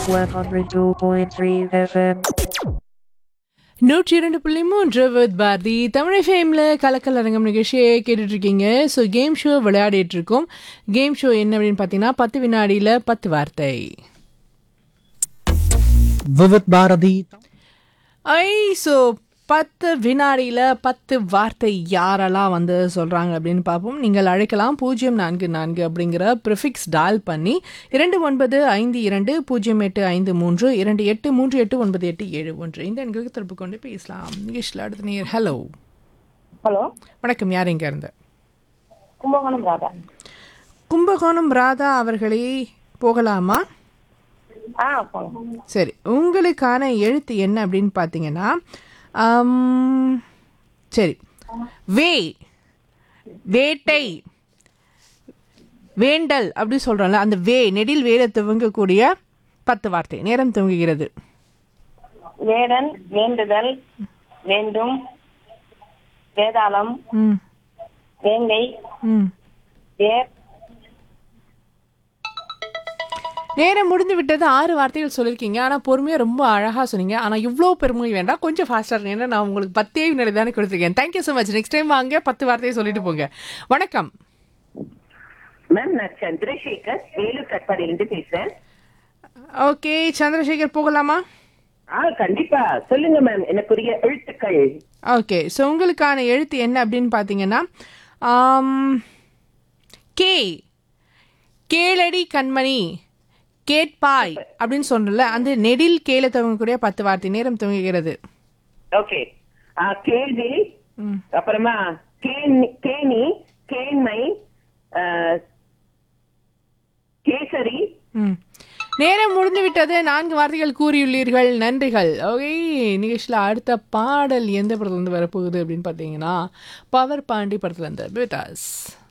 102.3 FM. நூற்றி இரண்டு புள்ளி மூன்று வித் பாரதி தமிழ் ஃபேமில் கலக்கல் அரங்கம் நிகழ்ச்சியை கேட்டுட்டு இருக்கீங்க ஸோ கேம் ஷோ விளையாடிட்டு இருக்கோம் கேம் ஷோ என்ன அப்படின்னு பார்த்தீங்கன்னா பத்து வினாடியில் பத்து வார்த்தை விவித் பாரதி ஐ ஸோ பத்து வினாடியில் பத்து வார்த்தை யாரெல்லாம் வந்து சொல்கிறாங்க அப்படின்னு பார்ப்போம் நீங்கள் அழைக்கலாம் பூஜ்ஜியம் நான்கு நான்கு அப்படிங்கிற ப்ரிஃபிக்ஸ் டால் பண்ணி இரண்டு ஒன்பது ஐந்து இரண்டு பூஜ்ஜியம் எட்டு ஐந்து மூன்று இரண்டு எட்டு மூன்று எட்டு ஒன்பது எட்டு ஏழு ஒன்று இந்த எண்களுக்கு தொடர்பு கொண்டு பேசலாம் நிகழ்ச்சியில் அடுத்த நேர் ஹலோ ஹலோ வணக்கம் யார் இங்க இருந்து கும்பகோணம் ராதா கும்பகோணம் ராதா அவர்களே போகலாமா ஆ போங்க சரி உங்களுக்கான எழுத்து என்ன அப்படின்னு பார்த்தீங்கன்னா ஆம், சரி வே வேட்டை வேண்டல் அப்படி சொல்கிறோம்ல அந்த வே நெடில் வேலை துவங்கக்கூடிய பத்து வார்த்தை நேரம் துவங்குகிறது வேடன் வேண்டுதல் வேண்டும் வேதாளம் ம் வேங்கை ம் வேர் நேரம் முடிந்து விட்டது ஆறு வார்த்தைகள் சொல்லியிருக்கீங்க ஆனால் பொறுமையாக ரொம்ப அழகாக சொன்னீங்க ஆனால் இவ்வளோ பெருமை வேண்டாம் கொஞ்சம் ஃபாஸ்ட்டாக ஏன்னா நான் உங்களுக்கு பத்தே வினாடி தானே கொடுத்துருக்கேன் thank you so much next time வாங்க பத்து வார்த்தையை சொல்லிட்டு போங்க வணக்கம் மேம் நான் சந்திரசேகர் வேலூர் கட்பாடியிலிருந்து பேசுறேன் ஓகே சந்திரசேகர் போகலாமா ஆ கண்டிப்பா சொல்லுங்க மேம் எனக்குரிய எழுத்துக்கள் ஓகே ஸோ உங்களுக்கான எழுத்து என்ன அப்படின்னு பார்த்தீங்கன்னா ஆம், கே கேளடி கண்மணி கேட்பாய் அப்படின்னு சொன்னல அந்த நெடில் கேள துவங்கக்கூடிய பத்து வார்த்தை நேரம் துவங்குகிறது ஓகே ஆ, கேள்வி அப்புறமா கேணி கேணி கேண்மை ஆ, கேசரி ம் நேரம் முடிந்து விட்டது நான்கு வார்த்தைகள் கூறியுள்ளீர்கள் நன்றிகள் ஓகே நிகழ்ச்சியில் அடுத்த பாடல் எந்த படத்துலேருந்து வரப்போகுது அப்படின்னு பார்த்தீங்கன்னா பவர் பாண்டி படத்துலேருந்து பிட்டாஸ்